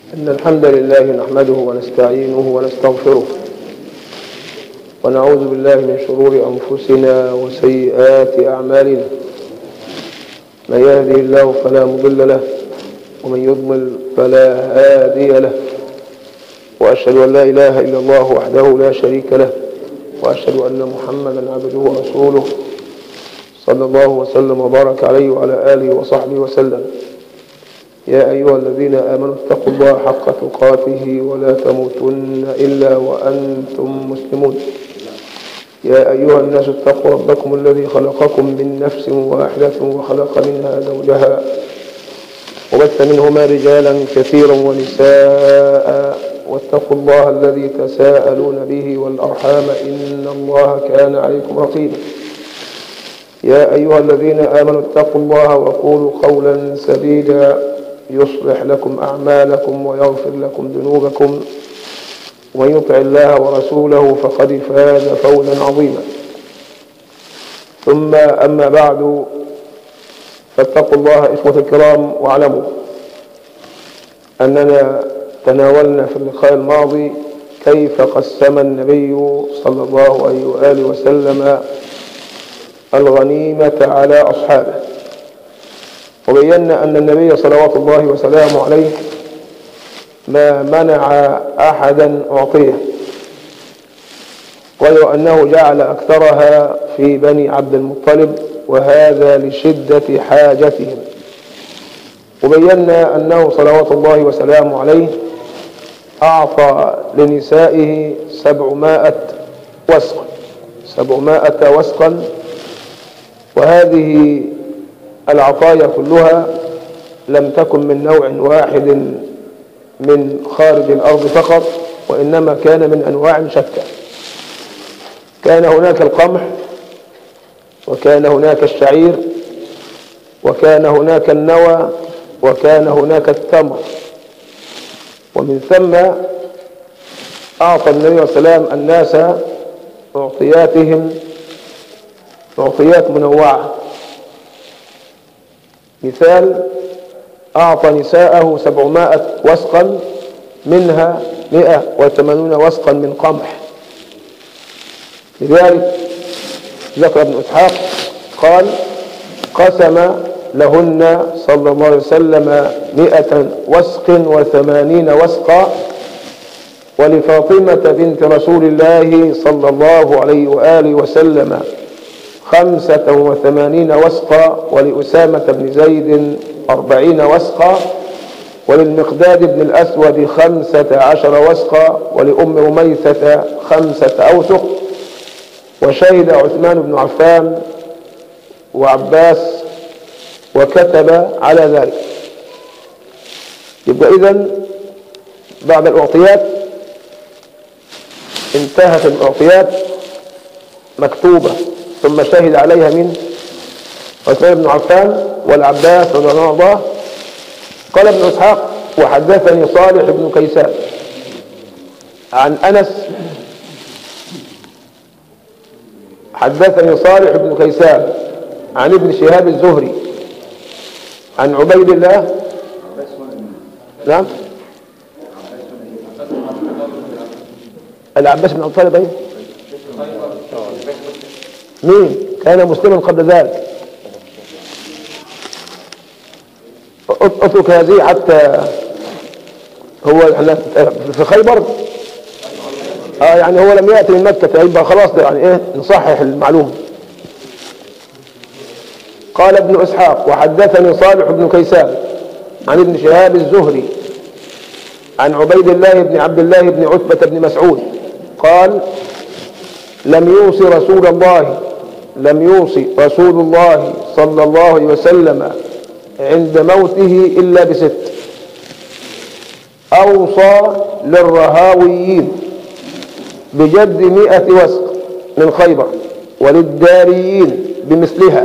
إن الحمد لله نحمده ونستعينه ونستغفره ونعوذ بالله من شرور أنفسنا وسيئات أعمالنا من يهده الله فلا مضل له ومن يضلل فلا هادي له وأشهد أن لا إله إلا الله وحده لا شريك له وأشهد أن محمدا عبده ورسوله صلى الله وسلم وبارك عليه وعلى آله وصحبه وسلم يا أيها الذين آمنوا اتقوا الله حق تقاته ولا تموتن إلا وأنتم مسلمون يا أيها الناس اتقوا ربكم الذي خلقكم من نفس واحدة وخلق منها زوجها وبث منهما رجالا كثيرا ونساء واتقوا الله الذي تساءلون به والأرحام إن الله كان عليكم رقيبا يا أيها الذين آمنوا اتقوا الله وقولوا قولا سديدا يصلح لكم أعمالكم ويغفر لكم ذنوبكم ومن يطع الله ورسوله فقد فاز فوزا عظيما ثم أما بعد فاتقوا الله إخوة الكرام واعلموا أننا تناولنا في اللقاء الماضي كيف قسم النبي صلى الله عليه وآله وسلم الغنيمة على أصحابه وبينا أن النبي صلوات الله وسلامه عليه ما منع أحدا أعطيه غير أنه جعل أكثرها في بني عبد المطلب وهذا لشدة حاجتهم وبينا أنه صلوات الله وسلامه عليه أعطى لنسائه سبعمائة وسقا سبعمائة وسقا وهذه العطايا كلها لم تكن من نوع واحد من خارج الأرض فقط وإنما كان من أنواع شتى كان هناك القمح وكان هناك الشعير وكان هناك النوى وكان هناك التمر ومن ثم أعطى النبي صلى الله عليه وسلم الناس معطياتهم معطيات منوعة مثال أعطى نساءه سبعمائة وسقا منها مئة وثمانون وسقا من قمح لذلك ذكر ابن إسحاق قال قسم لهن صلى الله عليه وسلم مئة وسق وثمانين وسقا ولفاطمة بنت رسول الله صلى الله عليه وآله وسلم خمسة وثمانين وسقا ولأسامة بن زيد أربعين وسقا وللمقداد بن الأسود خمسة عشر وسقا ولأم رميثة خمسة أوسق وشهد عثمان بن عفان وعباس وكتب على ذلك يبقى إذن بعد الأعطيات انتهت الأعطيات مكتوبة ثم شهد عليها من عثمان بن عفان والعباس رضي الله عنه قال ابن اسحاق وحدثني صالح بن كيسان عن انس حدثني صالح بن كيسان عن ابن شهاب الزهري عن عبيد الله نعم العباس بن عبد الله مين كان مسلما قبل ذلك اترك هذه حتى هو في خيبر اه يعني هو لم يأتي من مكة يبقى خلاص يعني ايه نصحح المعلومة قال ابن اسحاق وحدثني صالح بن كيسان عن ابن شهاب الزهري عن عبيد الله بن عبد الله بن عتبة بن مسعود قال لم يوصي رسول الله لم يوصي رسول الله صلى الله عليه وسلم عند موته إلا بست أوصى للرهاويين بجد مئة وسق من خيبر وللداريين بمثلها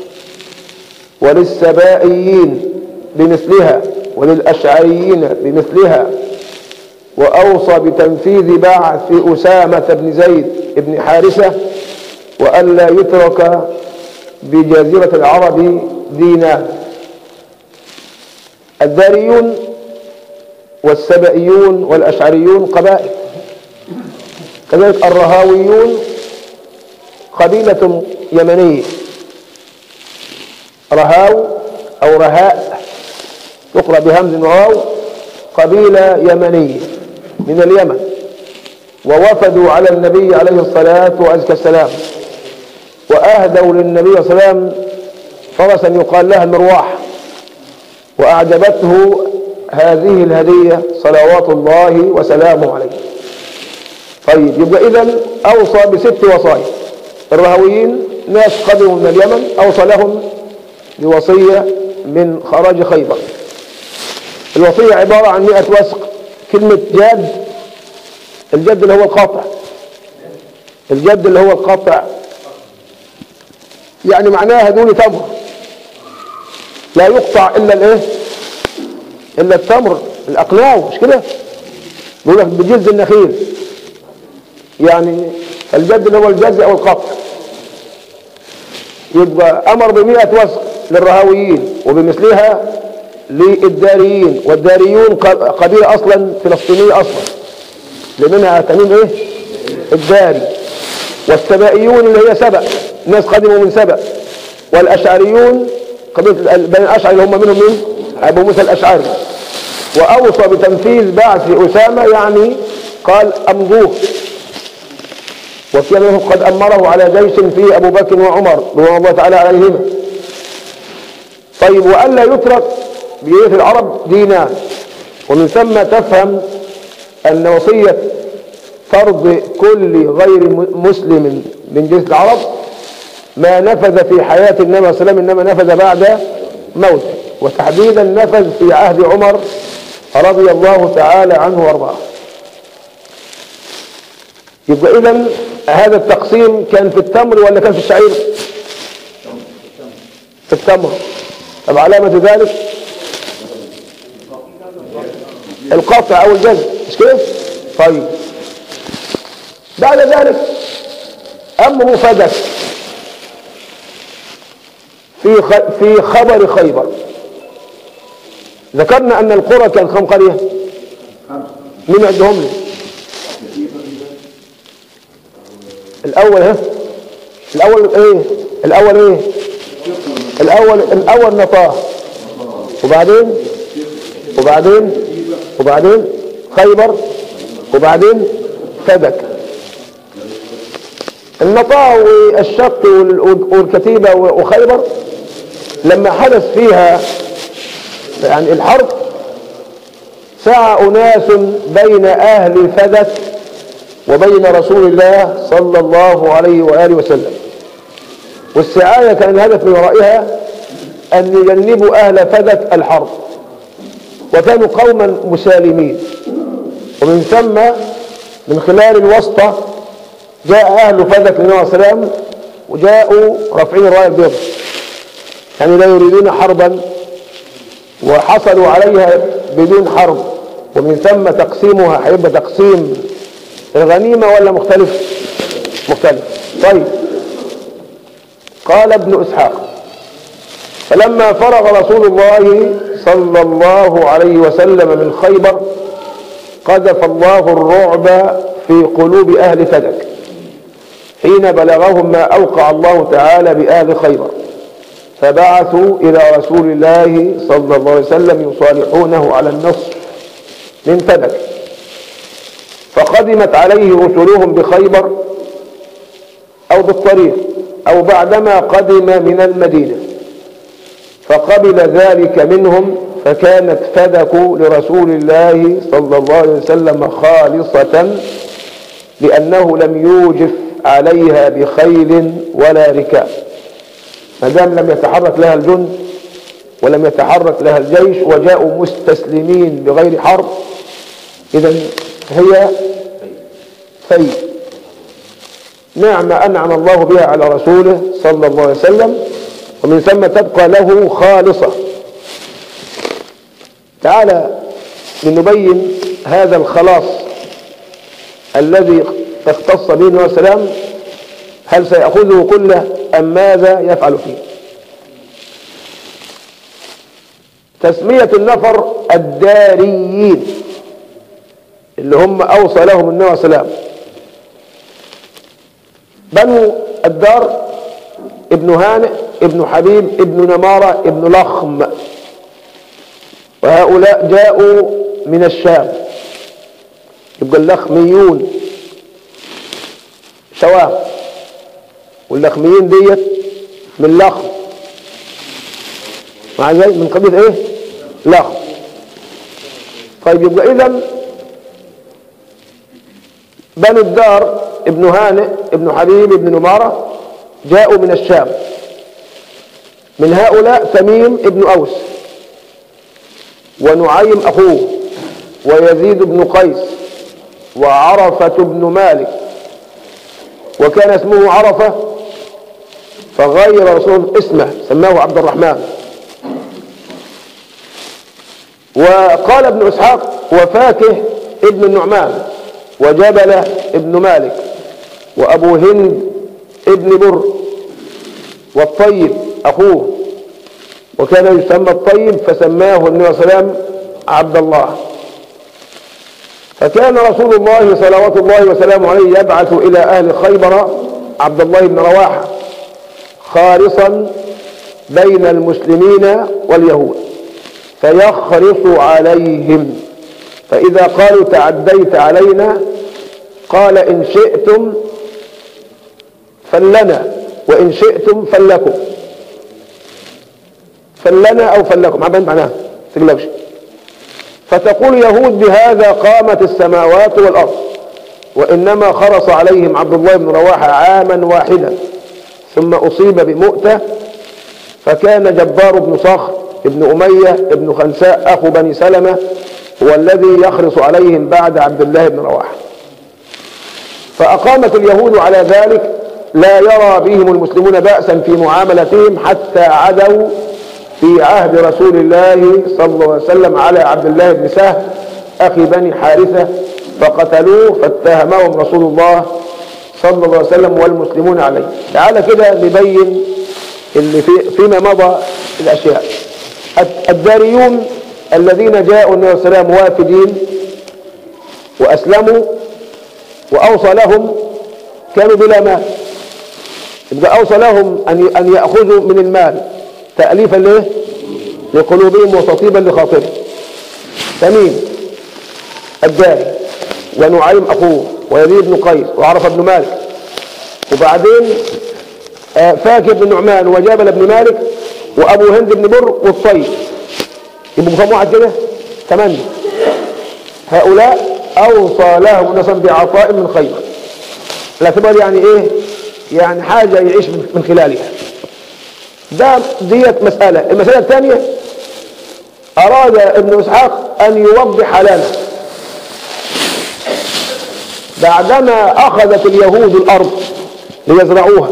وللسبائيين بمثلها وللأشعريين بمثلها وأوصى بتنفيذ بعث أسامة بن زيد بن حارثة وألا يترك بجزيرة العرب دينار الداريون والسبئيون والأشعريون قبائل كذلك الرهاويون قبيلة يمنية رهاو أو رهاء تقرأ بهمز واو قبيلة يمنية من اليمن ووفدوا على النبي عليه الصلاة والسلام وأهدوا للنبي صلى الله عليه وسلم فرسا يقال لها المرواح وأعجبته هذه الهدية صلوات الله وسلامه عليه طيب يبقى إذا أوصى بست وصايا الرهويين ناس قدموا من اليمن أوصى لهم بوصية من خراج خيبر الوصية عبارة عن مئة وسق كلمة جاد الجد اللي هو القاطع الجد اللي هو القاطع يعني معناها دون تمر لا يقطع إلا الايه إلا التمر الأقلاو مش كده بيقول لك بجلد النخيل يعني الجد اللي هو الجز أو القطع يبقى أمر بمئة وسق للرهاويين وبمثلها للداريين والداريون قبيلة أصلا فلسطينية أصلا لمنها تميم إيه الداري والسبائيون اللي هي سبأ ناس قدموا من سبأ والأشعريون قبيلة بني الأشعري اللي هم منهم مين أبو موسى الأشعري وأوصى بتنفيذ بعث أسامة يعني قال أمضوه وكان منهم قد أمره على جيش فيه أبو بكر وعمر رضوان الله تعالى عليهما طيب وألا يترك بيئة العرب دينان ومن ثم تفهم أن وصية فرض كل غير مسلم من جنس العرب ما نفذ في حياة النبي صلى الله عليه وسلم إنما نفذ بعد موته وتحديدا نفذ في عهد عمر رضي الله تعالى عنه وارضاه يبقى إذا هذا التقسيم كان في التمر ولا كان في الشعير في التمر طب علامة ذلك القطع أو الجزء مش كده طيب بعد ذلك أمر فدك في في خبر خيبر ذكرنا أن القرى كان كم قرية مين عندهم لي الأول ها الأول إيه الأول إيه الأول الأول نطاه وبعدين وبعدين وبعدين خيبر وبعدين فدك النطاه والشق والكتيبة وخيبر لما حدث فيها يعني الحرب سعى أناس بين أهل فدك وبين رسول الله صلى الله عليه وآله وسلم والسعاية كان الهدف من ورائها أن يجنبوا أهل فدك الحرب وكانوا قوما مسالمين ومن ثم من خلال الوسطى جاء أهل فدك للنبي عليه السلام وجاءوا رافعين الراية البيضاء يعني لا يريدون حربا وحصلوا عليها بدون حرب ومن ثم تقسيمها هيبقى تقسيم الغنيمة ولا مختلف مختلف طيب قال ابن إسحاق فلما فرغ رسول الله صلى الله عليه وسلم من خيبر قذف الله الرعب في قلوب أهل فدك حين بلغهم ما أوقع الله تعالى بأهل خيبر فبعثوا إلى رسول الله صلى الله عليه وسلم يصالحونه على النصر من فدك فقدمت عليه رسلهم بخيبر أو بالطريق أو بعدما قدم من المدينة فقبل ذلك منهم فكانت فدك لرسول الله صلى الله عليه وسلم خالصة لأنه لم يوجف عليها بخيل ولا ركاب ما دام لم يتحرك لها الجند ولم يتحرك لها الجيش وجاءوا مستسلمين بغير حرب إذا هي في نعمة أنعم الله بها على رسوله صلى الله عليه وسلم ومن ثم تبقى له خالصة تعالى لنبين هذا الخلاص الذي اختص به النبي السلام هل سيأخذه كله أم ماذا يفعل فيه تسمية النفر الداريين اللي هم أوصى لهم النبي عليه السلام بنو الدار ابن هانئ ابن حبيب ابن نمارة ابن لخم وهؤلاء جاءوا من الشام يبقى اللخميون شوام واللخميين ديت من لخم مع ذلك من قبيل ايه لخم طيب يبقى اذا بنو الدار ابن هانئ ابن حبيب ابن نمارة جاءوا من الشام من هؤلاء تميم ابن أوس ونعيم أخوه ويزيد بن قيس وعرفة بن مالك وكان اسمه عرفة فغير رسول اسمه سماه عبد الرحمن وقال ابن إسحاق وفاكه ابن النعمان وجبل ابن مالك وأبو هند ابن بر والطيب أخوه وكان يسمى الطيب فسماه النبي صلى الله عليه وسلم عبد الله فكان رسول الله صلوات الله وسلامه عليه يبعث إلى أهل خيبر عبد الله بن رواحة خارصا بين المسلمين واليهود فيخرص عليهم فإذا قالوا تعديت علينا قال إن شئتم فلنا وإن شئتم فلكم فلنا أو فلكم عبان معناها تقلقش فتقول يهود بهذا قامت السماوات والأرض وإنما خرص عليهم عبد الله بن رواحة عاما واحدا ثم أصيب بمؤتة فكان جبار بن صخر ابن أمية ابن خنساء أخو بني سلمة هو الذي يخرص عليهم بعد عبد الله بن رواحة فأقامت اليهود على ذلك لا يرى بهم المسلمون بأسا في معاملتهم حتى عدوا في عهد رسول الله صلى الله عليه وسلم على عبد الله بن سهل أخي بني حارثة فقتلوه فاتهمهم رسول الله صلى الله عليه وسلم والمسلمون عليه تعالى كده نبين اللي في فيما مضى الأشياء الداريون الذين جاءوا النبي صلى الله عليه وسلم وافدين وأسلموا وأوصى لهم كانوا بلا مال يبقى أوصى لهم أن أن يأخذوا من المال تأليفا ليه لقلوبهم وتطيبا لخاطرهم تميم الداري ونعيم أخوه ويزيد بن قيس وعرف بن مالك وبعدين فاكر بن نعمان وجابل بن مالك وأبو هند بن بر والطيب يبقوا كم واحد كده ثمانية هؤلاء أوصى لهم نصا بعطاء من خير الاعتبار يعني إيه يعني حاجة يعيش من خلالها ده ديت مسألة المسألة الثانية أراد ابن إسحاق أن يوضح لنا بعدما أخذت اليهود الأرض ليزرعوها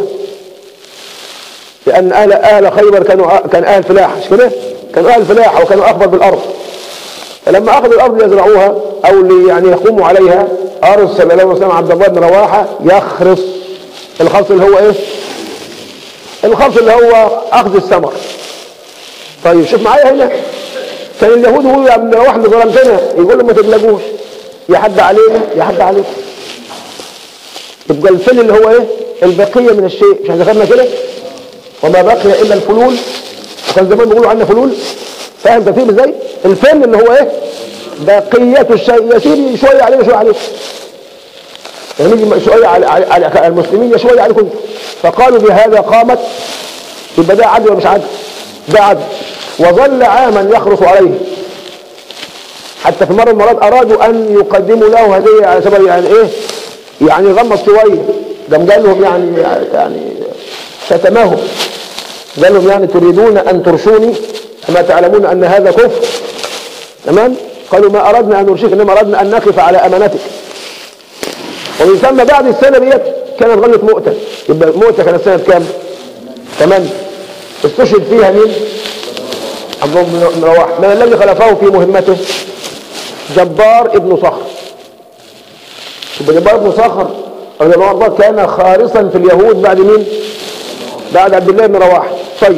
لأن أهل أهل خيبر كانوا كان أهل فلاحة مش كده؟ كانوا أهل فلاحة وكانوا أخبر بالأرض فلما أخذوا الأرض ليزرعوها أو لي يعني يقوموا عليها أرسل الله وسلم عبد الله بن رواحة يخرص الخرص اللي هو إيه؟ الخرص اللي هو أخذ الثمر طيب شوف معايا هنا كان اليهود يقولوا يا ابن رواحة ظلمتنا يقول لهم ما تبلغوش يا حد علينا يا حد عليكم يبقى الفل اللي هو ايه البقية من الشيء مش احنا ذكرنا كده وما بقي الا الفلول وكان زمان بيقولوا عنا فلول فاهم ترتيب ازاي الفل اللي هو ايه بقية الشيء يا سيدي شوية علينا شوية عليكم يعني يجي شوية على, على, على المسلمين يا شوية عليكم فقالوا بهذا قامت يبقى ده عدل ولا مش عدل ده عدل وظل عاما يخرص عليه حتى في مرة من المرات أرادوا أن يقدموا له هدية على سبب يعني إيه يعني غمض شوية ده قال لهم يعني يعني شتمهم قال لهم يعني تريدون أن ترشوني كما تعلمون أن هذا كفر تمام قالوا ما أردنا أن نرشيك إنما أردنا أن نقف على أمانتك ومن ثم بعد السنة ديت كانت غزوة مؤتة يبقى مؤتة كانت سنة كام؟ ثمانية استشهد فيها مين؟ عبد الله بن رواحة من الذي خلفه في مهمته؟ جبار ابن صخر يبقى جبار ابن صخر رضي الله عنه كان خارصا في اليهود بعد مين؟ بعد عبد الله بن رواحة طيب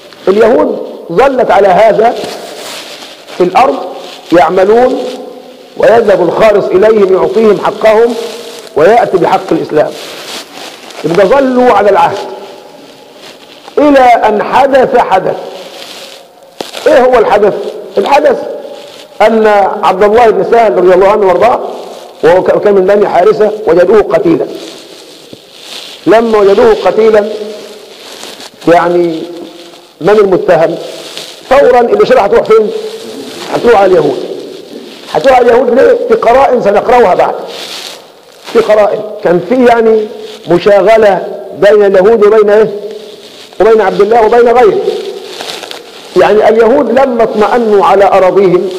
اليهود ظلت على هذا في الأرض يعملون ويذهب الخالص إليهم يعطيهم حقهم ويأتي بحق الإسلام يبقى ظلوا على العهد إلى أن حدث حدث إيه هو الحدث؟ الحدث أن عبد الله بن سهل رضي الله عنه وارضاه وهو كان من بني حارثة وجدوه قتيلا لما وجدوه قتيلا يعني من المتهم فورا الإشارة هتروح فين؟ هتروح على اليهود هتروح على اليهود ليه؟ في قرائن سنقرأها بعد في قرائن كان في يعني مشاغلة بين اليهود وبين ايه؟ وبين عبد الله وبين غيره يعني اليهود لما اطمأنوا على أراضيهم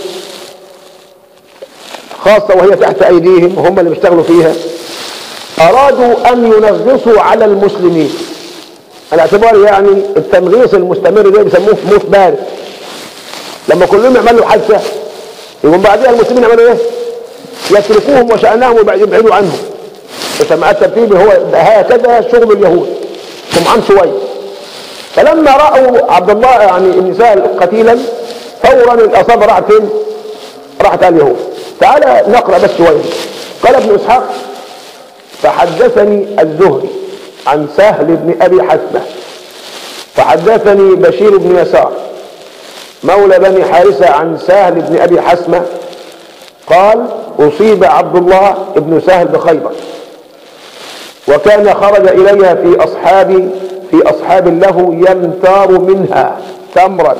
خاصة وهي تحت أيديهم وهم اللي بيشتغلوا فيها أرادوا أن ينغصوا على المسلمين على اعتبار يعني التنغيص المستمر ده بيسموه موت بارد لما كلهم يعملوا حادثة يقوم بعدها المسلمين يعملوا ايه؟ يتركوهم وشأنهم ويبعدوا عنهم وسمع الترتيب هو هكذا شغل اليهود سمعان شويه فلما رأوا عبد الله يعني النساء قتيلا فورا الأصابة راحت فين؟ راحت على اليهود تعالى نقرأ بس شوية قال ابن إسحاق فحدثني الزهري عن سهل بن أبي حسنة فحدثني بشير بن يسار مولى بني حارثة عن سهل بن أبي حسمة قال أصيب عبد الله بن سهل بخيبر وكان خرج إليها في أصحاب في أصحاب له يمتار منها تمرا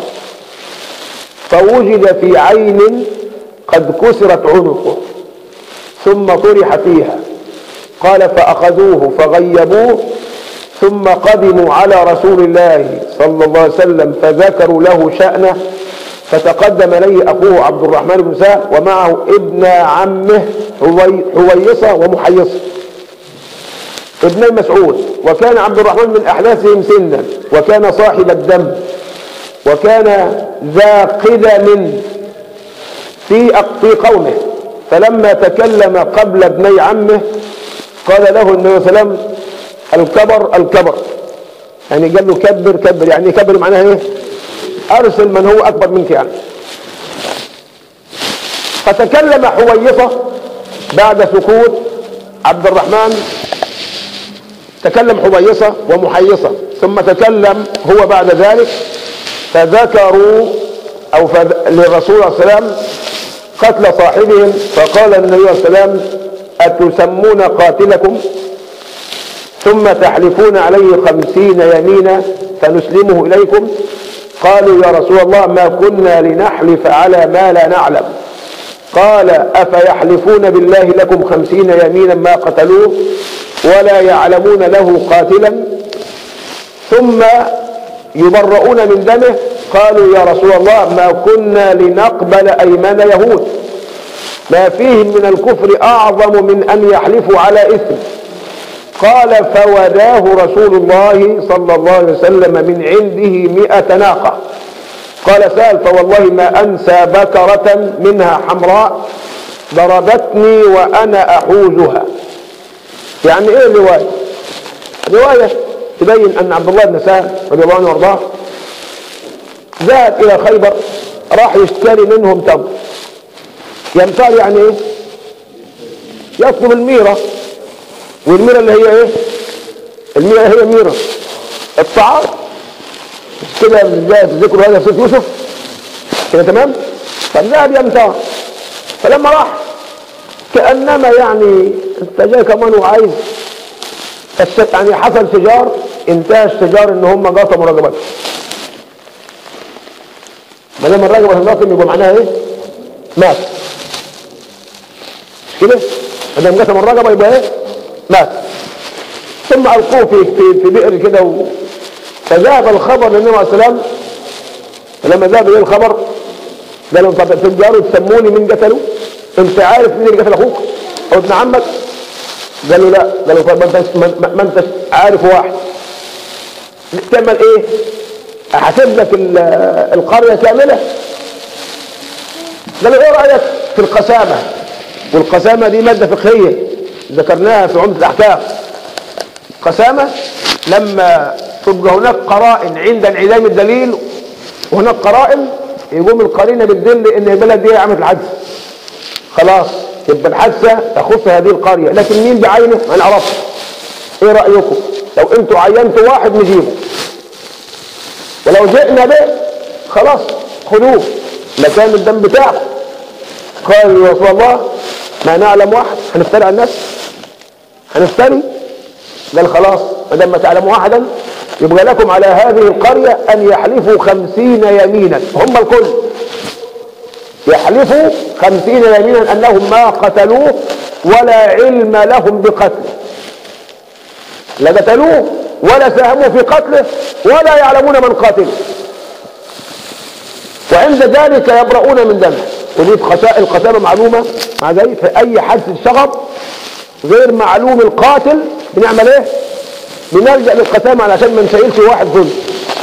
فوجد في عين قد كسرت عنقه ثم طرح فيها قال فأخذوه فغيبوه ثم قدموا على رسول الله صلى الله عليه وسلم فذكروا له شأنه فتقدم إليه أخوه عبد الرحمن بن سهل ومعه ابن عمه حويصة ومحيصة ابني مسعود وكان عبد الرحمن من أحداثهم سنا وكان صاحب الدم وكان ذا قدم في في قومه فلما تكلم قبل ابني عمه قال له النبي صلى الله عليه وسلم الكبر الكبر يعني قال له كبر كبر يعني كبر معناها ايه ارسل من هو اكبر منك يعني فتكلم حويصة بعد سكوت عبد الرحمن تكلم حويصة ومحيصة ثم تكلم هو بعد ذلك فذكروا أو فذ... للرسول عليه السلام قتل صاحبهم فقال النبي عليه السلام أتسمون قاتلكم ثم تحلفون عليه خمسين يمينا فنسلمه إليكم قالوا يا رسول الله ما كنا لنحلف على ما لا نعلم قال أفيحلفون بالله لكم خمسين يمينا ما قتلوه ولا يعلمون له قاتلا ثم يبرؤون من دمه قالوا يا رسول الله ما كنا لنقبل أيمان يهود ما فيهم من الكفر أعظم من أن يحلفوا على إثم قال فوداه رسول الله صلى الله عليه وسلم من عنده مئة ناقة قال سأل فوالله ما أنسى بكرة منها حمراء ضربتني وأنا أحوزها يعني ايه الرواية رواية تبين ان عبد الله بن سهل رضي الله عنه وارضاه ذهب الى خيبر راح يشتري منهم تمر يمتار يعني ايه يطلب الميرة والميرة اللي هي ايه الميرة هي ميرة الطعام كده ازاي تذكروا هذا في يوسف كده تمام فالذهب يمتار فلما راح كأنما يعني انت جاي كمان وعايز يعني حصل شجار انتهى الشجار ان هم قطموا رقبته ما دام الرقبه تنقطم يبقى معناها ايه؟ مات مش كده؟ ما دام قطم الرقبه يبقى ايه؟ مات ثم القوه في في, في بئر كده و... فذهب الخبر للنبي عليه السلام فلما ذهب اليه الخبر قال لهم طب تجاروا تسموني من قتلوا انت عارف مين اللي قتل اخوك او ابن عمك قال له لا قال له ما انت ما انت عارف واحد تعمل ايه احاسب لك القريه كامله قال له ايه رايك في القسامه والقسامه دي ماده فقهيه ذكرناها في عمده الاحكام قسامه لما تبقى هناك قرائن عند انعدام الدليل وهناك قرائن يقوم القرينه بتدل ان البلد دي عملت الحدث خلاص يبقى الحادثة تخص هذه القرية لكن مين بعينه ما نعرفش ايه رأيكم لو انتوا عينتوا واحد نجيبه ولو جئنا به خلاص خذوه مكان الدم بتاعه قال يا رسول الله ما نعلم واحد هنفتري على الناس هنفتري قال خلاص ما دام ما تعلموا احدا يبقى لكم على هذه القرية ان يحلفوا خمسين يمينا هم الكل يحلفوا خمسين يمينا انهم ما قتلوه ولا علم لهم بقتله لا قتلوه ولا ساهموا في قتله ولا يعلمون من قاتله وعند ذلك يبرؤون من دمه ودي القتامة معلومة مع ذلك في اي حادث شغب غير معلوم القاتل بنعمل ايه بنلجأ للقتامة علشان ما نسيلش واحد ظلم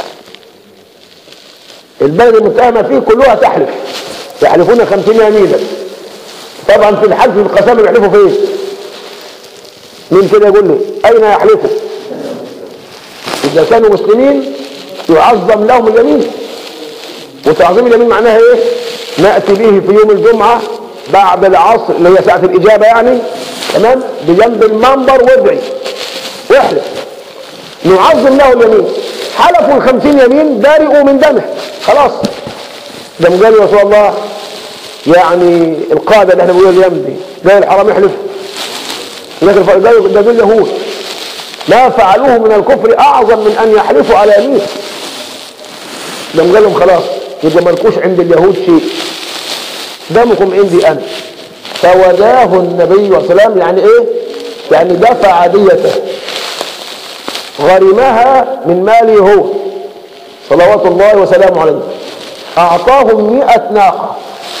البلد المتهمة فيه كلها تحلف يحلفون خمسين يمينا طبعا في الحلف القسامة بيحلفوا فين مين كده يقول لي اين يحلفوا اذا كانوا مسلمين يعظم لهم اليمين وتعظيم اليمين معناها ايه نأتي به في يوم الجمعة بعد العصر اللي هي ساعة الإجابة يعني تمام بجنب المنبر وادعي واحلف نعظم له اليمين حلفوا الخمسين يمين بارئوا من دمه خلاص ده قال يا رسول الله يعني القادة اللي احنا بنقول اليوم دي زي الحرام يحلف لكن قالوا ده دول يهود ما فعلوه من الكفر اعظم من ان يحلفوا على يمين ده قال لهم خلاص يبقى مالكوش عند اليهود شيء دمكم عندي انا فوداه النبي صلى الله عليه وسلم يعني ايه يعني دفع ديته غرمها من ماله هو صلوات الله وسلامه عليه اعطاهم مئة ناقة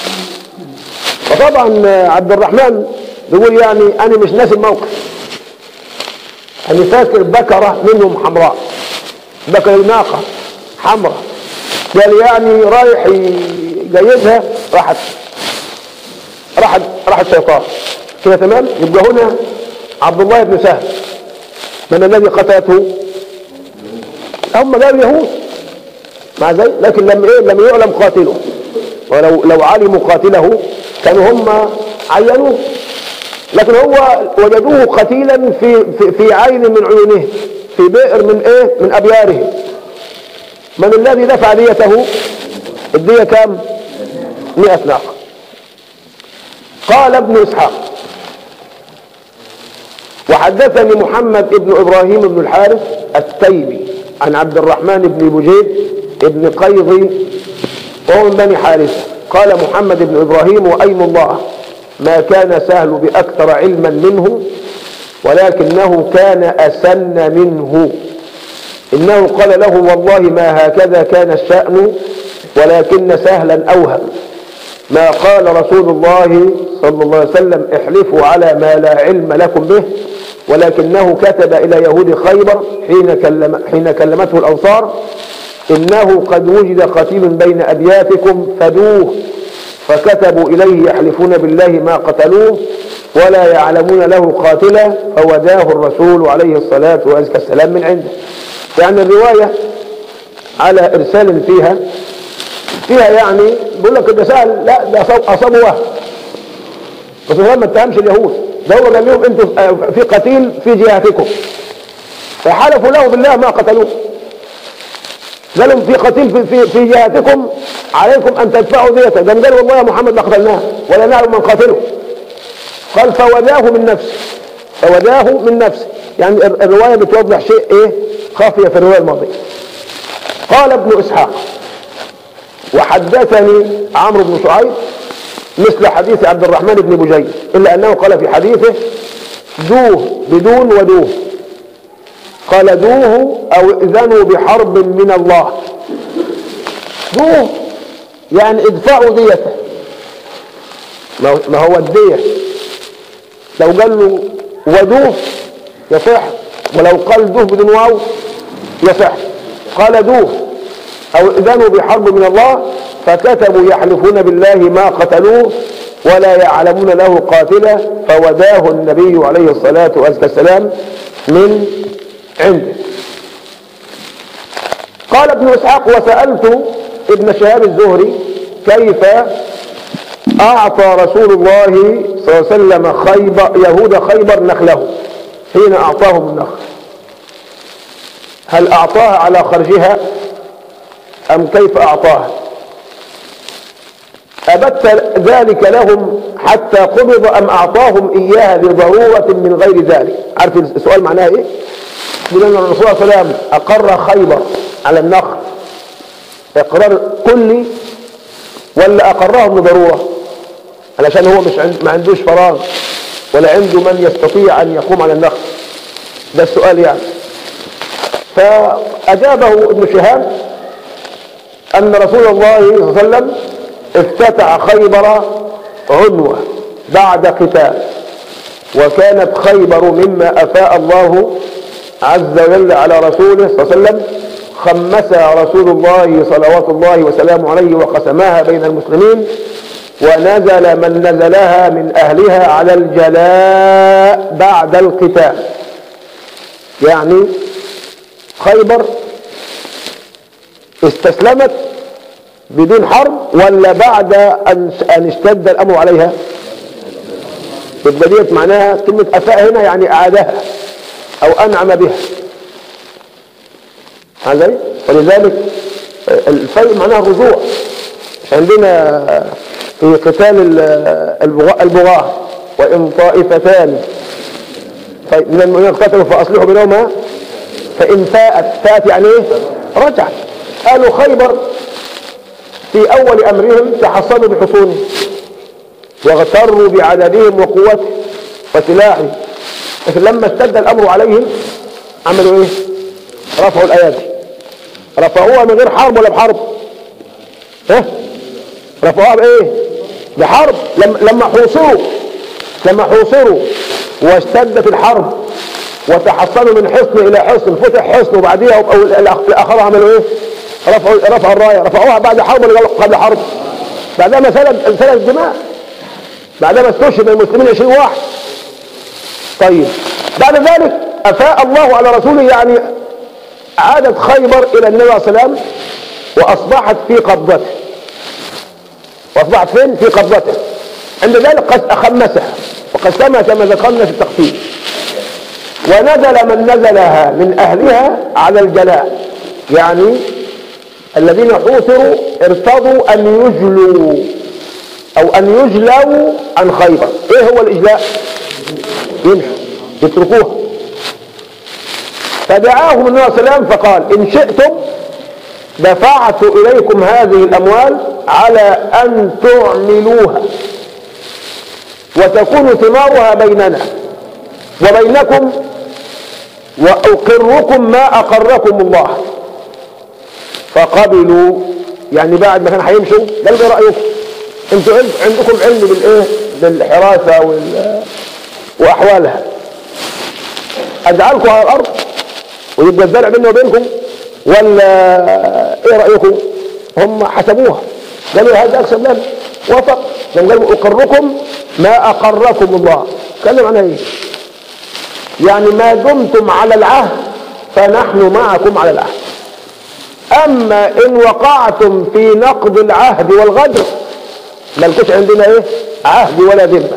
وطبعا عبد الرحمن بيقول يعني انا مش ناسي الموقف انا فاكر بكرة منهم حمراء بكرة ناقة حمراء قال يعني رايح يجيبها راحت راحت راح الشيطان كده تمام يبقى هنا عبد الله بن سهل من الذي قتلته هم قالوا يهود مع ذلك لكن لم ايه لم يعلم قاتله ولو لو علموا قاتله كانوا هم عينوه لكن هو وجدوه قتيلا في في, في عين من عيونه في بئر من ايه من ابياره من الذي دفع ديته الدية كام 100 ناقة قال ابن اسحاق وحدثني محمد ابن ابراهيم بن الحارث التيمي عن عبد الرحمن بن بجيد ابن قيضي وهو من بني حارثة قال محمد بن ابراهيم وايم الله ما كان سهل باكثر علما منه ولكنه كان اسن منه انه قال له والله ما هكذا كان الشأن ولكن سهلا اوهم ما قال رسول الله صلى الله عليه وسلم احلفوا على ما لا علم لكم به ولكنه كتب إلى يهود خيبر حين, كلم حين كلمته الأنصار إنه قد وجد قتيل بين أبياتكم فدوه فكتبوا إليه يحلفون بالله ما قتلوه ولا يعلمون له قاتلا فوداه الرسول عليه الصلاة والسلام من عنده يعني الرواية على إرسال فيها فيها يعني بيقول لك ده سهل لا ده أصابه وهم بس هو ما اتهمش اليهود ده هو قال لهم انتوا في قتيل في جهتكم فحلفوا له بالله ما قتلوه قال لهم في قتيل في, في, في جهتكم عليكم ان تدفعوا ديته قام قال والله يا محمد ما قتلناه ولا نعلم من قاتله قال فوداه من نفسه فوداه من نفسه يعني الرواية بتوضح شيء ايه خافية في الرواية الماضية قال ابن اسحاق وحدثني عمرو بن شعيب مثل حديث عبد الرحمن بن بجيد إلا أنه قال في حديثه دوه بدون ودوه قال دوه أو إذنوا بحرب من الله دوه يعني ادفعوا ديته ما هو الدية لو قال له ودوه يصح ولو قال دوه بدون واو يصح قال دوه أو إذنوا بحرب من الله فكتبوا يحلفون بالله ما قتلوه ولا يعلمون له قاتلا فوداه النبي عليه الصلاة والسلام من عنده قال ابن اسحاق وسألت ابن شهاب الزهري كيف أعطى رسول الله صلى الله عليه وسلم خيبر يهود خيبر نخله حين أعطاهم النخل هل أعطاها على خرجها أم كيف أعطاها أبت ذلك لهم حتى قبض أم أعطاهم إياها لضرورة من غير ذلك عارف السؤال معناها إيه لأن الرسول صلى الله عليه وسلم أقر خيبر على النخل إقرار كلي ولا أقرهم لضرورة علشان هو مش عند ما عندوش فراغ ولا عنده من يستطيع أن يقوم على النخل ده السؤال يعني فأجابه ابن شهاب أن رسول الله صلى الله عليه وسلم افتتح خيبر عنوة بعد قتال وكانت خيبر مما أفاء الله عز وجل على رسوله صلى الله عليه وسلم خمسها رسول الله صلوات الله وسلامه عليه وقسمها بين المسلمين ونزل من نزلها من أهلها على الجلاء بعد القتال يعني خيبر استسلمت بدون حرب ولا بعد أن أن اشتد الأمر عليها يبقى ديت معناها كلمة أفاء هنا يعني أعادها أو أنعم بها ازاي ولذلك الفيء معناها الرجوع عندنا في قتال البغاة وإن طائفتان من المؤمنين اقتتلوا فأصلحوا بينهما فإن فاءت فاءت يعني ايه رجعت قالوا خيبر في أول أمرهم تحصنوا بحصونهم واغتروا بعددهم وقوتهم وسلاحهم لكن لما اشتد الأمر عليهم عملوا ايه رفعوا الأيادي رفعوها من غير حرب ولا بحرب ها رفعوها بايه بحرب لما لما حوصروا لما حوصروا واشتدت الحرب وتحصنوا من حصن الى حصن فتح حصن وبعديها الاخر عملوا ايه رفعوا رفعوا الرايه رفعوها بعد حرب ولا قبل حرب بعدما سلب سلب الدماء بعدما استشهد المسلمين 20 واحد طيب بعد ذلك افاء الله على رسوله يعني عادت خيبر الى النبي صلى الله عليه وسلم واصبحت في قبضته واصبحت فين في قبضته عند ذلك قد اخمسها وقسمها كما ذكرنا في التقسيم ونزل من نزلها من اهلها على الجلاء يعني الذين حوصروا ارتضوا ان يجلوا او ان يجلوا عن خيبر ايه هو الاجلاء يمشوا يتركوها فدعاهم النبي صلى الله عليه وسلم فقال ان شئتم دفعت اليكم هذه الاموال على ان تعملوها وتكون ثمارها بيننا وبينكم واقركم ما اقركم الله فقبلوا يعني بعد ما كان هيمشوا قالوا ايه رايكم انتوا عندكم علم بالايه بالحراسه وال... واحوالها اجعلكم على الارض ويبقى الزرع بيني وبينكم ولا ايه رايكم هم حسبوها قالوا هذا اكسب لنا وافق لما قالوا اقركم ما اقركم الله كلم عنها ايه يعني ما دمتم على العهد فنحن معكم على العهد اما ان وقعتم في نقض العهد والغدر ملكوش عندنا ايه عهد ولا ذمه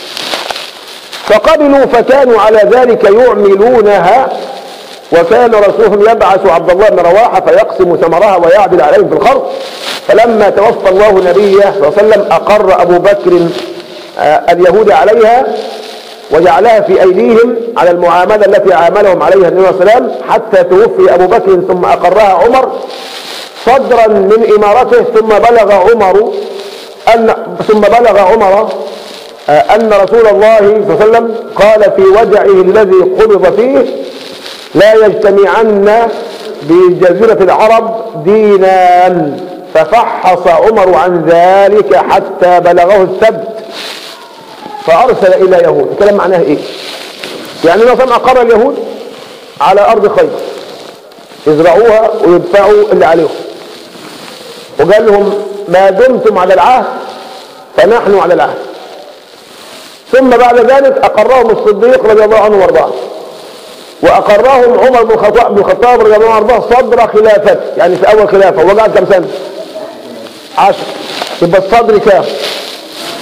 فقبلوا فكانوا على ذلك يعملونها وكان رسولهم يبعث عبد الله بن رواحه فيقسم ثمرها ويعدل عليهم في الخرج فلما توفى الله نبيه صلى الله عليه وسلم اقر ابو بكر اليهود عليها وجعلها في ايديهم على المعامله التي عاملهم عليها النبي صلى الله عليه وسلم حتى توفي ابو بكر ثم اقرها عمر صدرا من امارته ثم بلغ عمر ان ثم بلغ عمر ان رسول الله صلى الله عليه وسلم قال في وجعه الذي قبض فيه لا يجتمعن بجزيرة العرب دينان ففحص عمر عن ذلك حتى بلغه السبت فأرسل إلى يهود الكلام معناه إيه يعني نظام أقر اليهود على أرض خيبر يزرعوها ويدفعوا اللي عليهم وقال لهم ما دمتم على العهد فنحن على العهد ثم بعد ذلك أقرهم الصديق رضي الله عنه وارضاه وأقرهم عمر بن الخطاب بن الخطاب رضي الله عنه وارضاه صدر خلافته يعني في أول خلافة وقعد كم سنة عشر يبقى الصدر كام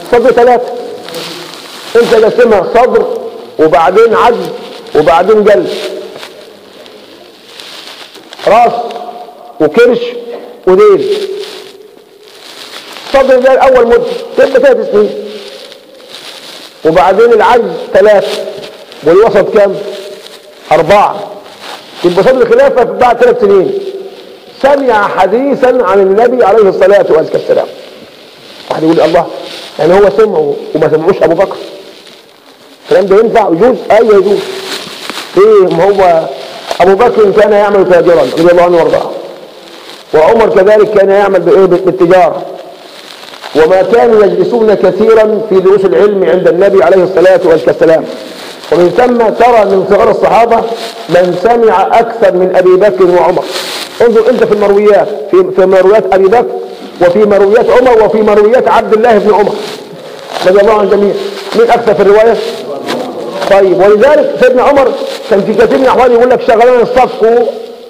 صدر ثلاثة انت قسمها صدر وبعدين عجز وبعدين جلد راس وكرش وديل الصدر ده الاول مدة تبقى ثلاث سنين وبعدين العجز ثلاثة والوسط كام اربعة يبقى صدر الخلافة بعد ثلاث سنين سمع حديثا عن النبي عليه الصلاة والسلام واحد يقول الله يعني هو سمعه وما سمعوش ابو بكر الكلام ده ينفع يجوز ايوه يجوز ايه ما هو ابو بكر كان يعمل تاجرا رضي الله عنه وارضاه وعمر كذلك كان يعمل بايه بالتجاره وما كانوا يجلسون كثيرا في دروس العلم عند النبي عليه الصلاه والسلام ومن ثم ترى من صغار الصحابه من سمع اكثر من ابي بكر وعمر انظر انت في المرويات في في مرويات ابي بكر وفي مرويات عمر وفي مرويات عبد الله بن عمر رضي الله عن الجميع مين اكثر في الروايه طيب ولذلك سيدنا عمر كان في كثير من الاحوال يقول لك شغلنا الصفق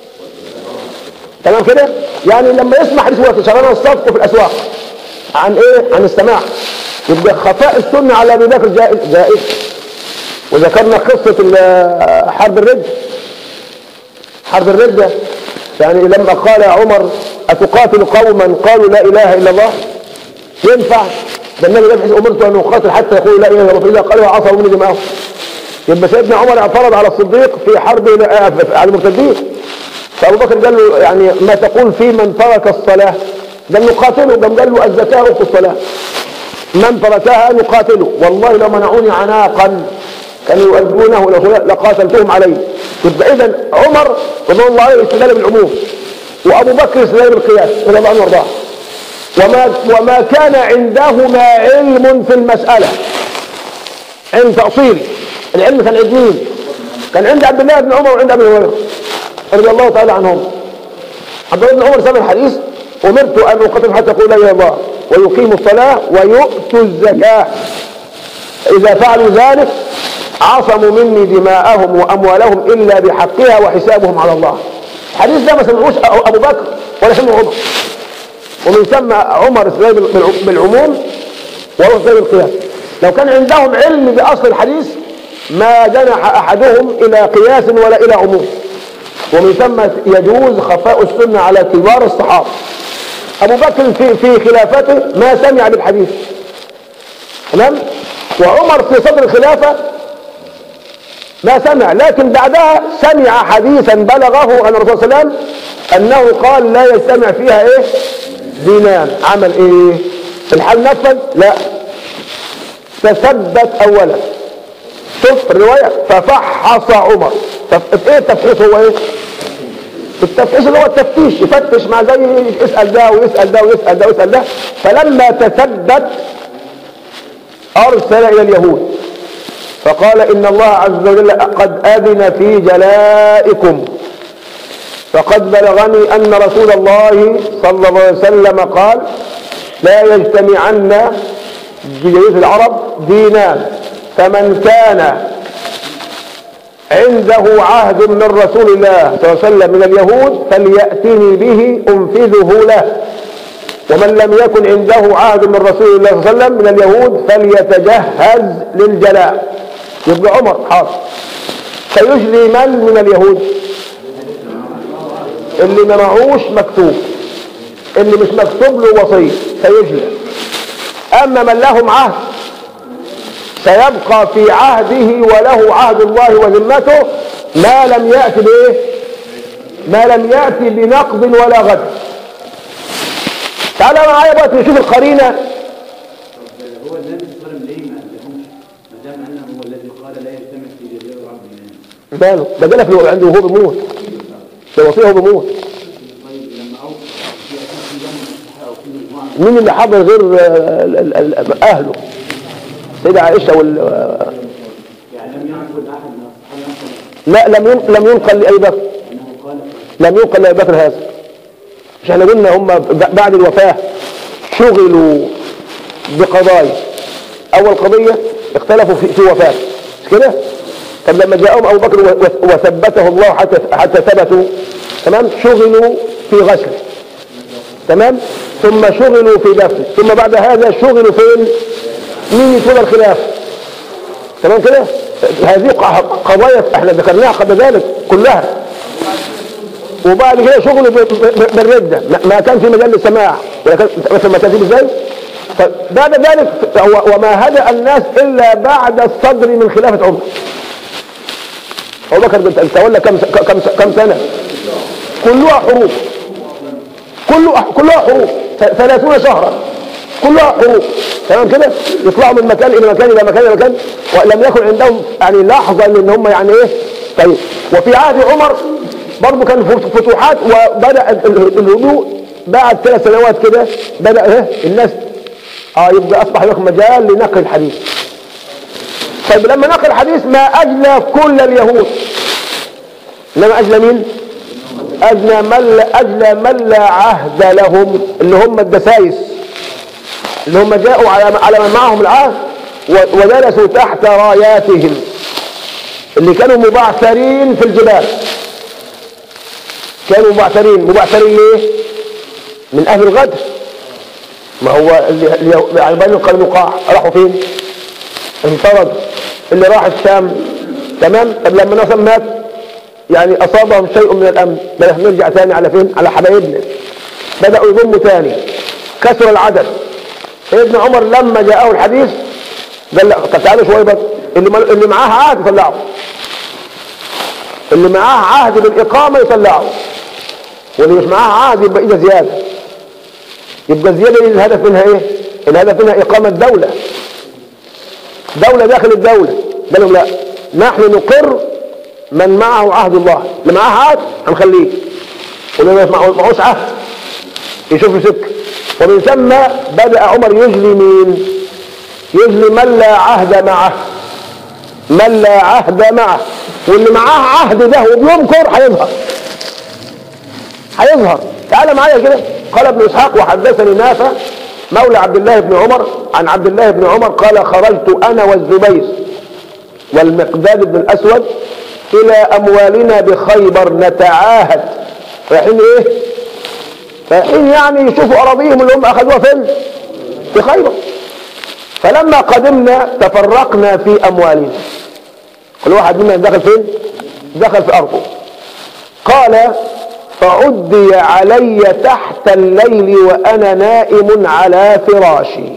تمام كده يعني لما يسمع حديث وقت شغلنا الصفق في الاسواق عن ايه عن السماع يبقى خفاء السنه على ابي بكر جائز جائز وذكرنا قصه ال- حرب الرد حرب الردة يعني لما قال عمر أتقاتل قوما قالوا لا إله إلا الله ينفع ده النبي قال أمرت أن أقاتل حتى يقولوا لا إله إلا الله فإذا قالوا عصوا مني دماءهم يبقى سيدنا عمر اعترض على الصديق في حرب آه، على المرتدين فأبو بكر قال له يعني ما تقول في من ترك الصلاة قال له قاتله قام قال له الزكاة في الصلاة من تركها نقاتله والله لو منعوني عناقا كانوا يؤدونه لو لقاتلتهم عليه يبقى اذا عمر رضي الله عنه استدل بالعموم وابو بكر استدل بالقياس رضي الله عنه وارضاه وما وما كان عندهما علم في المساله علم تاصيلي العلم كان عند مين؟ كان عند عبد الله بن عمر وعند ابي هريره رضي الله تعالى عنهم عبد الله بن عمر سمع الحديث امرت ان اقاتل حتى يقول لا اله الا الله ويقيموا الصلاه ويؤتوا الزكاه اذا فعلوا ذلك عصموا مني دماءهم واموالهم الا بحقها وحسابهم على الله الحديث ده ما سمعوش ابو بكر ولا سمعه عمر ومن ثم عمر استدل بالع- بالعموم وهو استدل بالقياس لو كان عندهم علم باصل الحديث ما جنح احدهم الى قياس ولا الى عموم ومن ثم يجوز خفاء السنه على كبار الصحابه ابو بكر في في خلافته ما سمع بالحديث تمام وعمر في صدر الخلافه ما سمع لكن بعدها سمع حديثا بلغه عن الرسول صلى الله عليه وسلم انه قال لا يجتمع فيها ايه دينان عمل ايه الحال نفذ لا تثبت اولا شوف الروايه ففحص عمر طب ايه التفحيص هو ايه التفحيص اللي هو التفتيش يفتش مع زي يسال ده ويسال ده ويسال ده ويسال ده فلما تثبت ارسل الى اليهود فقال إن الله عز وجل قد أذن في جلائكم فقد بلغني أن رسول الله صلى الله عليه وسلم قال لا يجتمعن بجزيرة العرب دينان فمن كان عنده عهد من رسول الله صلى الله عليه وسلم من اليهود فليأتني به أنفذه له ومن لم يكن عنده عهد من رسول الله صلى الله عليه وسلم من اليهود فليتجهز للجلاء يبقى عمر حاضر سيجلي من من اليهود اللي ما معهوش مكتوب اللي مش مكتوب له وصيه سيجلى اما من لهم عهد سيبقى في عهده وله عهد الله وذمته ما لم يأتي بايه ما لم يأتي بنقض ولا غدر تعالى معايا بقى نشوف القرينه هو النبي صلى الله عليه وسلم ليه ما قالهمش ما دام انه هو الذي قال لا يجتمع في جزيره العرب دينان ماله ده جالك لو عنده وهو بيموت ده وصيه وهو بيموت طيب لما اوصى في اساس في جمع الصحابه او في مجموعه مين اللي حضر غير آه، ال- ال- ال- اهله سيدة عائشة وال آه، يعني لم ينقل احد من الصحابه لا لم ين- لم ينقل لأبي بكر انه قال لم ينقل لأبي بكر هذا مش احنا قلنا هم ب- بعد الوفاة شغلوا بقضايا أول قضية اختلفوا في, في وفاة مش كده؟ طب لما جاءهم أبو بكر و- و- وثبته الله حتى حتى ثبتوا تمام شغلوا في غسل تمام ثم شغلوا في دفن ثم بعد هذا شغلوا فين مين يتولى الخلافه تمام كده هذه ق- قضايا احنا ذكرناها قبل ذلك كلها وبعد كده شغل ب- ب- بالردة ما- ما كان في مجال للسماع ولا كان مثل ما تجيب ازاي فبعد ذلك و- وما هدأ الناس إلا بعد الصدر من خلافة عمر أبو بكر بن- تولى كم س- كم س- كم سنة كلها حروب كلها كلها حروب ث- ثلاثون شهرا كلها حروب تمام كده يطلعوا من مكان الى مكان الى مكان الى مكان ولم يكن عندهم يعني لحظه ان هم يعني ايه طيب وفي عهد عمر برضه كان فت- فتوحات وبدا ال- ال- الهدوء بعد ثلاث سنوات كده بدا ايه الناس اه يبقى اصبح لك مجال لنقل الحديث طيب لما نقل الحديث ما اجلى كل اليهود انما اجلى مين؟ أجلى من لا أجلى من لا عهد لهم اللي هم الدسايس اللي هم جاءوا على على من معهم العهد و- وجلسوا تحت راياتهم اللي كانوا مبعثرين في الجبال كانوا مبعثرين مبعثرين ليه؟ من أهل الغدر ما هو اللي اللي- يعني بني القينقاع راحوا فين؟ انطردوا اللي راح الشام تمام طب لما نصر مات يعني أصابهم شيء من الأمن بدأ نرجع تاني على فين على حبايبنا بدأوا يضموا تاني كسر العدد ابن عمر لما جاءه الحديث قال لا طب تعالوا شويه بس اللي مل... اللي معاه عهد يطلعه اللي معاه عهد بالإقامة يطلعه واللي مش معاه عهد يبقى إذا زيادة يبقى الزيادة دي الهدف منها إيه؟ الهدف منها إقامة دولة دولة داخل الدولة قال لهم لا نحن نقر من معه عهد الله اللي معاه عهد هنخليه واللي ما معه- معهوش عهد يشوف له سكه ومن ثم بدأ عمر يجلي مين يجلي من لا عهد معه من لا عهد معه واللي معاه عهد ده وبينكر هيظهر هيظهر تعال معايا كده قال ابن اسحاق وحدثني نافع مولى عبد الله بن عمر عن عبد الله بن عمر قال خرجت انا والزبير والمقداد بن الاسود الى اموالنا بخيبر نتعاهد رايحين ايه رايحين يعني يشوفوا اراضيهم اللي هم اخذوها فين في خيبر فلما قدمنا تفرقنا في اموالنا كل واحد منا دخل فين دخل في ارضه قال فعدي علي تحت الليل وانا نائم على فراشي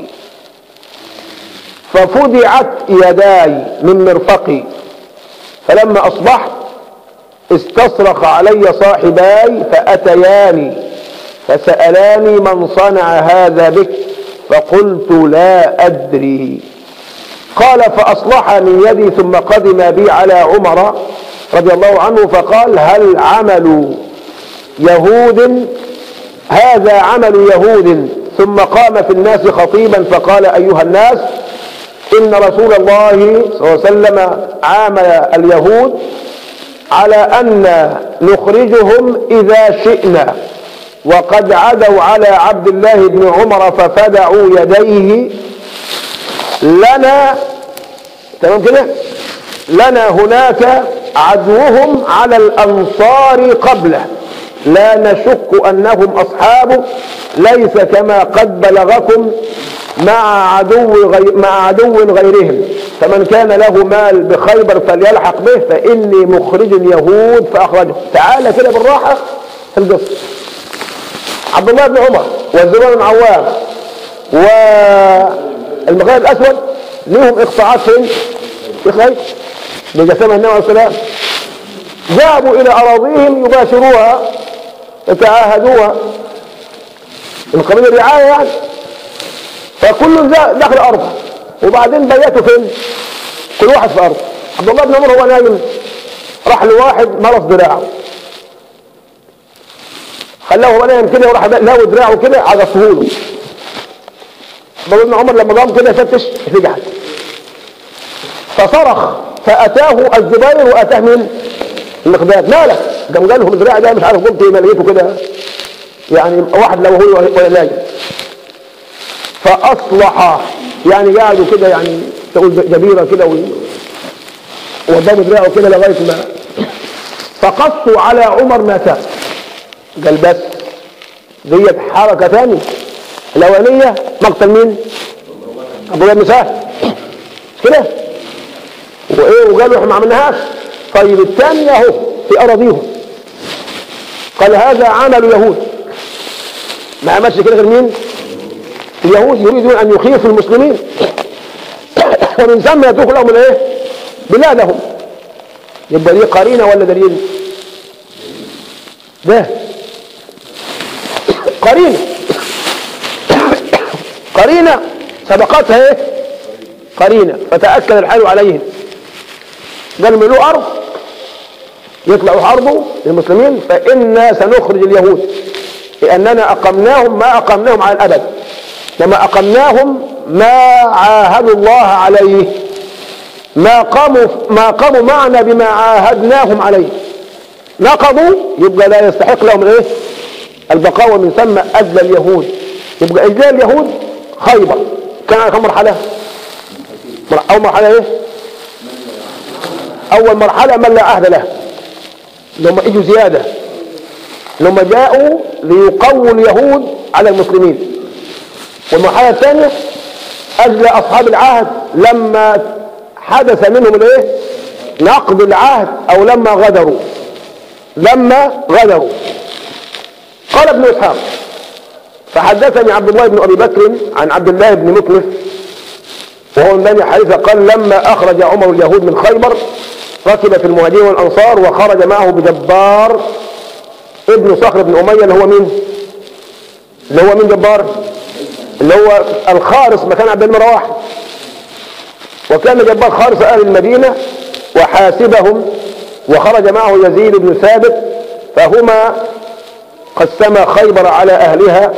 ففدعت يداي من مرفقي فلما اصبحت استصرخ علي صاحباي فاتياني فسالاني من صنع هذا بك فقلت لا ادري قال فاصلح من يدي ثم قدم بي على عمر رضي الله عنه فقال هل عمل يهود هذا عمل يهود ثم قام في الناس خطيبا فقال ايها الناس ان رسول الله صلى الله عليه وسلم عامل اليهود على ان نخرجهم اذا شئنا وقد عدوا على عبد الله بن عمر ففدعوا يديه لنا تمام كده لنا هناك عدوهم على الأنصار قبله لا نشك أنهم أصحابه ليس كما قد بلغكم مع عدو غير مع عدو غيرهم فمن كان له مال بخيبر فليلحق به فإني مخرج يهود فأخرجه تعالى كده بالراحة في القصة عبد الله بن عمر والزبير بن عوام والمغرب الأسود لهم إقطاعات فين؟ في خيبر بجسامة النبي عليه السلام ذهبوا إلى أراضيهم يباشروها يتعاهدوها من قبيل الرعاية يعني فكل دخل أرضه وبعدين بيتوا فين؟ كل واحد في أرضه عبد الله بن عمر هو نايم راح لواحد مرض دراعه خلاه هو نايم كده وراح لاوي دراعه كده عجصه له عبد الله بن عمر لما قام كده فتش رجعت فصرخ فأتاه الزبير وأتاه من المقداد مالك قام قال لهم الدراع ده مش عارف قمت ايه لقيته كده يعني واحد لو هو ولا نايم فأصلح يعني قعدوا كده يعني تقول جبيرة كده وقدام دراعه كده لغاية ما فقصوا على عمر ما تاب قال بس ديت حركة ثانية الأولانية مقتل مين؟ أبو بن سهل مش كده وايه وقالوا احنا ما عملناهاش طيب الثاني اهو في اراضيهم قال هذا عمل يهود ما عملش كده غير مين اليهود يريدون ان يخيفوا المسلمين ومن ثم يتركوا لهم الايه بلادهم يبقى دي قرينه ولا دليل ده قرينه قرينه سبقتها ايه قرينه فتاكد الحال عليهم قال من له ارض يطلعوا حربوا للمسلمين فانا سنخرج اليهود لاننا اقمناهم ما اقمناهم على الابد لما اقمناهم ما عاهدوا الله عليه ما قاموا ما قاموا معنا بما عاهدناهم عليه نقضوا يبقى لا يستحق لهم الايه البقاء ومن ثم اذل اليهود يبقى اذلال اليهود خيبر كان على كم مرحله اول مرحله ايه اول مرحله من لا عهد له اللي هم اجوا زياده اللي هم جاءوا ليقووا اليهود على المسلمين والمرحله الثانيه اجل اصحاب العهد لما حدث منهم الايه نقض العهد او لما غدروا لما غدروا قال ابن اسحاق فحدثني عبد الله بن ابي بكر عن عبد الله بن مكنف وهو من بني حارثه قال لما اخرج عمر اليهود من خيبر ركب في المهاجرين والانصار وخرج معه بجبار ابن صخر بن اميه اللي هو مين؟ اللي هو مين جبار؟ اللي هو الخارص مكان عبد الله رواحه وكان جبار خارص اهل المدينه وحاسبهم وخرج معه يزيد بن ثابت فهما قسما خيبر على اهلها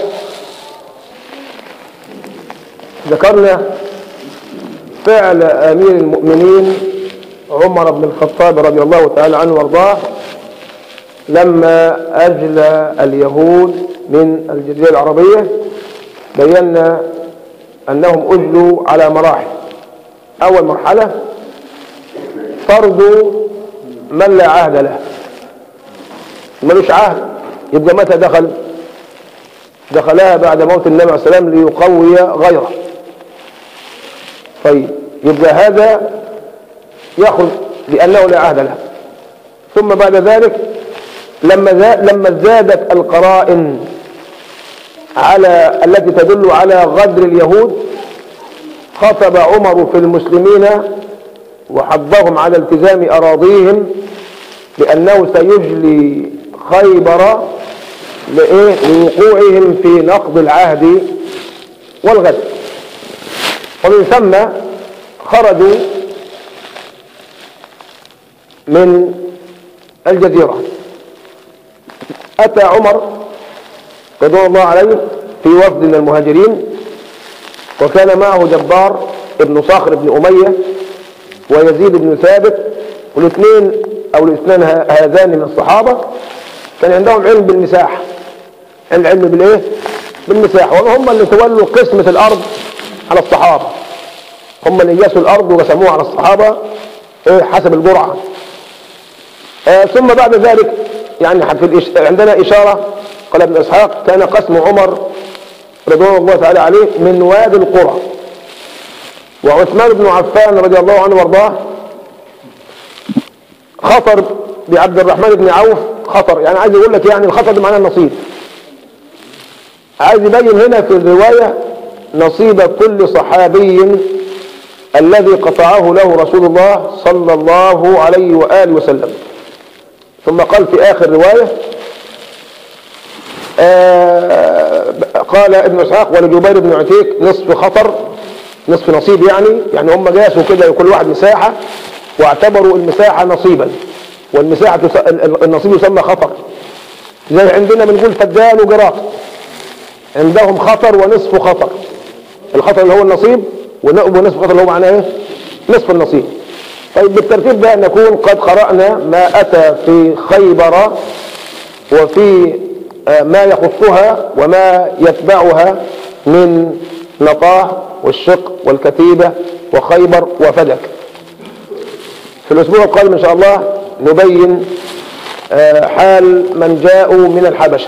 ذكرنا فعل امير المؤمنين عمر بن الخطاب رضي الله تعالى عنه وارضاه لما اجلى اليهود من الجزيره العربيه بينا انهم اجلوا على مراحل اول مرحله طرد من لا عهد له ملوش عهد يبقى متى دخل دخلها بعد موت النبي عليه السلام ليقوي غيره طيب يبقى هذا يأخذ لأنه لا عهد له ثم بعد ذلك لما لما زادت القرائن على التي تدل على غدر اليهود خطب عمر في المسلمين وحضهم على التزام أراضيهم لأنه سيجلي خيبر لإيه؟ لوقوعهم في نقض العهد والغدر ومن ثم خرجوا من الجزيرة أتى عمر رضوان الله عليه في وفد من المهاجرين وكان معه جبار ابن صخر بن أمية ويزيد بن ثابت والاثنين أو الاثنان هذان من الصحابة كان عندهم علم بالمساحة العلم بالايه بالمساحة وهم اللي تولوا قسمة الأرض على الصحابة هم اللي يسوا الأرض وقسموها على الصحابة إيه حسب الجرعة آه ثم بعد ذلك يعني في الإش... عندنا إشارة قال ابن إسحاق كان قسم عمر رضوان الله تعالى عليه من وادي القرى وعثمان بن عفان رضي الله عنه وارضاه خطر بعبد الرحمن بن عوف خطر يعني عايز يقول لك يعني الخطر ده معناه النصيب عايز يبين هنا في الرواية نصيب كل صحابي الذي قطعه له رسول الله صلى الله عليه وآله وسلم ثم قال في آخر رواية آه قال ابن اسحاق ولجبير بن عتيك نصف خطر نصف نصيب يعني يعني هم جاسوا كده كل واحد مساحة واعتبروا المساحة نصيبا والمساحة تس... النصيب يسمى خطر زي عندنا بنقول فدان وجراط عندهم خطر ونصف خطر الخطر اللي هو النصيب ونصف خطر اللي هو معناه ايه نصف النصيب طيب بالترتيب ده نكون قد قرأنا ما أتى في خيبر وفي ما يخصها وما يتبعها من نطاه والشق والكتيبة وخيبر وفدك في الأسبوع القادم إن شاء الله نبين حال من جاءوا من الحبشة